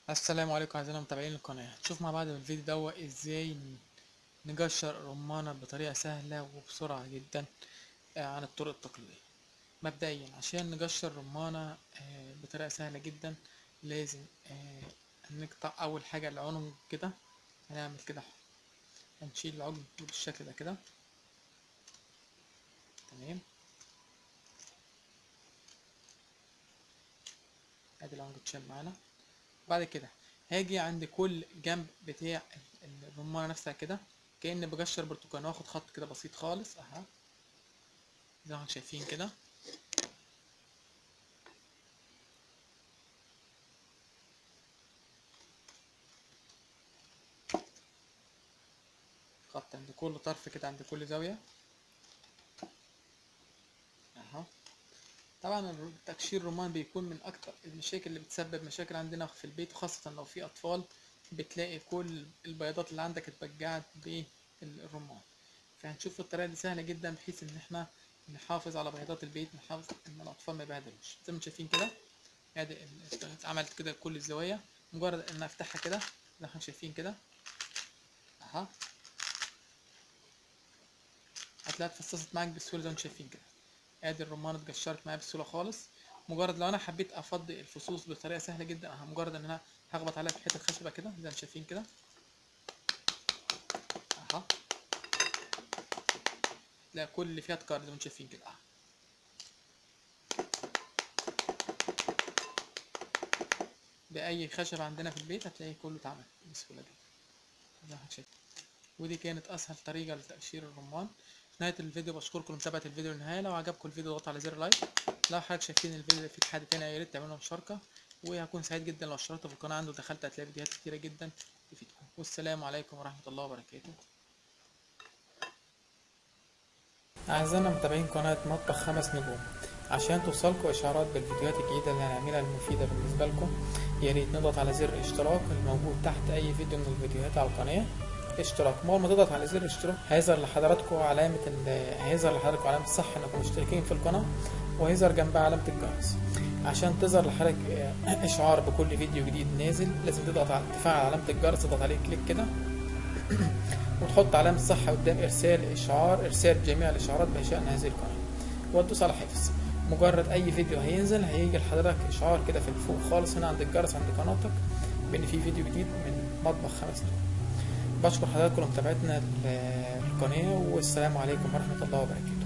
السلام عليكم اعزائنا متابعين القناه نشوف مع بعض في الفيديو ده ازاي نجشر رمانة بطريقه سهله وبسرعه جدا آه، عن الطرق التقليديه مبدئيا عشان نجشر رمانة آه، بطريقه سهله جدا لازم آه، نقطع اول حاجه العنق كده هنعمل كده هنشيل العجل بالشكل ده كده تمام ادي العنق اتشال معانا بعد كده هاجي عند كل جنب بتاع الرمانة نفسها كده كأني بجشر برتقان واخد خط كده بسيط خالص اها زي ما انتم شايفين كده خط عند كل طرف كده عند كل زاوية اها طبعا تقشير الرمان بيكون من اكتر المشاكل اللي بتسبب مشاكل عندنا في البيت وخاصة لو في اطفال بتلاقي كل البياضات اللي عندك اتبجعت بالرمان فهنشوف الطريقة دي سهلة جدا بحيث ان احنا نحافظ على بياضات البيت نحافظ ان الاطفال ما يبهدلوش زي ما انتم شايفين كده ادي عملت كده كل الزوايا مجرد ان افتحها كده زي ما احنا شايفين كده اها هتلاقيها اتفصصت معاك بسهولة زي ما انتم شايفين كده ادي الرمان اتقشرت معايا بسهوله خالص مجرد لو انا حبيت افضي الفصوص بطريقه سهله جدا اها مجرد ان انا هخبط عليها في حته خشبه كده زي ما شايفين كده اها لا كل اللي فيها اتكار زي ما شايفين كده اها باي خشب عندنا في البيت هتلاقيه كله اتعمل بسهوله جدا زي ما شايفين ودي كانت اسهل طريقه لتقشير الرمان نهاية الفيديو بشكركم لمتابعة الفيديو للنهاية لو عجبكم الفيديو اضغطوا على زر لايك لو حضرتك شايفين الفيديو فيه حد تاني يا ريت تعملوا مشاركة وهكون سعيد جدا لو اشتركتوا في القناة عنده دخلت هتلاقي فيديوهات كتيرة جدا تفيدكم والسلام عليكم ورحمة الله وبركاته أعزائنا متابعين قناة مطبخ خمس نجوم عشان توصلكم إشعارات بالفيديوهات الجديدة اللي هنعملها المفيدة بالنسبة لكم يا ريت نضغط على زر الاشتراك الموجود تحت أي فيديو من الفيديوهات على القناة اشتراك اول ما تضغط على زر الاشتراك هيظهر لحضراتكم علامة ال... هيظهر لحضراتكم علامة الصح انكم مشتركين في القناة وهيظهر جنبها علامة الجرس عشان تظهر لحضرتك اشعار بكل فيديو جديد نازل لازم تضغط على تفعل علامة الجرس تضغط عليه كليك كده وتحط علامة صح قدام ارسال اشعار ارسال جميع الاشعارات بشأن هذه القناة وتدوس على حفظ مجرد اي فيديو هينزل هيجي لحضرتك اشعار كده في الفوق خالص هنا عند الجرس عند قناتك بان في فيديو جديد من مطبخ خمس نجوم بشكر حضراتكم لمتابعتنا القناة والسلام عليكم ورحمة الله وبركاته